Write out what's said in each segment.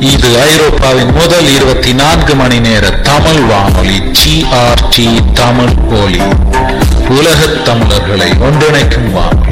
இது ஐரோப்பாவின் முதல் இருபத்தி நான்கு மணி நேர தமிழ் வானொலி ஜிஆர்டி தமிழ் ஒலி உலகத் தமிழர்களை ஒன்றிணைக்கும் வானொலி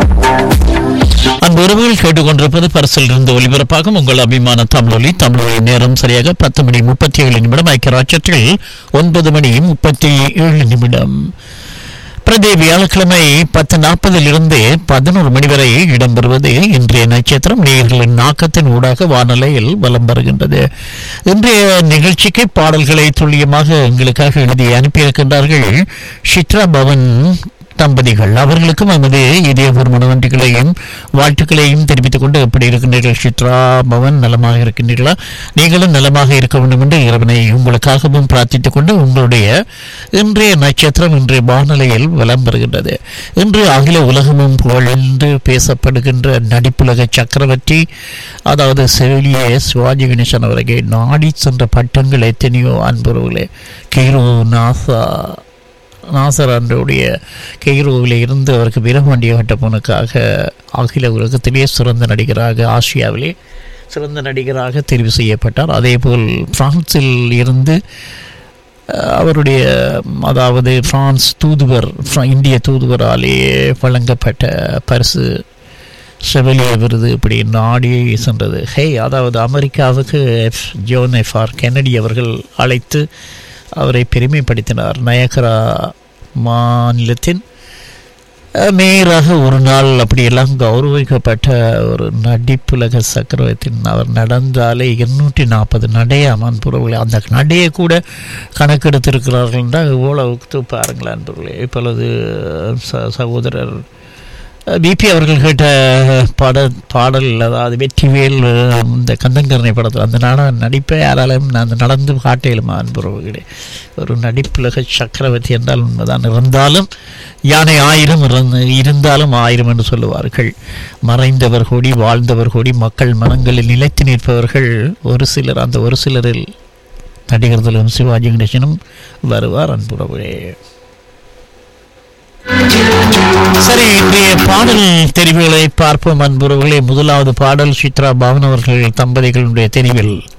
அந்த உறவுகள் கேட்டுக்கொண்டிருப்பது பரிசில் இருந்து ஒலிபரப்பாகும் உங்கள் அபிமான தமிழொலி தமிழொலி நேரம் சரியாக பத்து மணி முப்பத்தி ஏழு நிமிடம் ஐக்கிய ராஜ்யத்தில் ஒன்பது மணி முப்பத்தி ஏழு நிமிடம் பிரதி வியாழக்கிழமை பத்து நாற்பதிலிருந்து பதினோரு மணி வரை இடம்பெறுவது இன்றைய நட்சத்திரம் நேயர்களின் நாக்கத்தின் ஊடாக வானொலியில் வலம் வருகின்றது இன்றைய நிகழ்ச்சிக்கு பாடல்களை துல்லியமாக எங்களுக்காக எழுதி அனுப்பியிருக்கின்றார்கள் சித்ரா பவன் தம்பதிகள் அவர்களுக்கும் நமது இதயபூர்வ நன்றிகளையும் வாழ்த்துக்களையும் தெரிவித்துக் கொண்டு எப்படி இருக்கின்றீர்கள் சித்ரா பவன் நலமாக இருக்கின்றீர்களா நீங்களும் நலமாக இருக்க வேண்டும் என்று இறைவனை உங்களுக்காகவும் பிரார்த்தித்துக் கொண்டு உங்களுடைய இன்றைய நட்சத்திரம் இன்றைய வானிலையில் வலம் வருகின்றது இன்று அகில உலகமும் புகழ்ந்து பேசப்படுகின்ற நடிப்புலக சக்கரவர்த்தி அதாவது செவிலிய சிவாஜி கணேசன் அவர்கள் நாடி சென்ற பட்டங்கள் எத்தனையோ அன்புறவுகளே கீரோ நாசா நாசர் அன்றைய கெய்ரோவில் இருந்து அவருக்கு வீரபாண்டிய கட்டப்பனுக்காக அகில உலகத்திலேயே சிறந்த நடிகராக ஆசியாவிலே சிறந்த நடிகராக தெரிவு செய்யப்பட்டார் அதேபோல் பிரான்சில் இருந்து அஹ், அவருடைய அதாவது பிரான்ஸ் தூதுவர் ஃப்ர- இந்திய தூதுவராலேயே வழங்கப்பட்ட பரிசு செவலிய விருது இப்படி நாடி சென்றது ஹே அதாவது அமெரிக்காவுக்கு F John F R Kennedy அவர்கள் அழைத்து அவரை பெருமைப்படுத்தினார் நயகரா மாநிலத்தின் அஹ், மேயராக ஒரு நாள் அப்படியெல்லாம் கௌரவிக்கப்பட்ட ஒரு நடிப்புலக சக்கரவர்த்தின் அவர் நடந்தாலே இருநூற்றி நாற்பது நடையாம் அன்புறவுகளே அந்த நடையை கூட கணக்கெடுத்திருக்கிறார்கள் என்றால் இவ்வளவு பாருங்களேன் அன்புறவுகளே இப்பொழுது ச சகோதரர் பிபி அவர்கள் கேட்ட பாட பாடல் அதாவது வெற்றிவேல் அஹ், இந்த கந்தங்கரனை படத்தில் அந்த நாட நடிப்பை யாராலும் நான் அந்த நடந்து காட்டையிலுமா அன்புறவுகளே ஒரு நடிப்புலக சக்கரவர்த்தி என்றால் உண்மைதான் இருந்தாலும் யானை ஆயிரம் இறந்து இருந்தாலும் ஆயிரம் என்று சொல்லுவார்கள் மறைந்தவர் கூடி வாழ்ந்தவர் கூடி மக்கள் மனங்களில் நிலைத்து நிற்பவர்கள் ஒரு சிலர் அந்த ஒரு சிலரில் நடிகர் திலகம் சிவாஜி கணேசனும் வருவார் அன்புறவுகளே சரி இன்றைய பாடல் தெரிவுகளை பார்ப்போம் அன்புறவுகளே முதலாவது பாடல் சித்ரா பவன் அவர்கள் தம்பதிகளுடைய தெரிவில்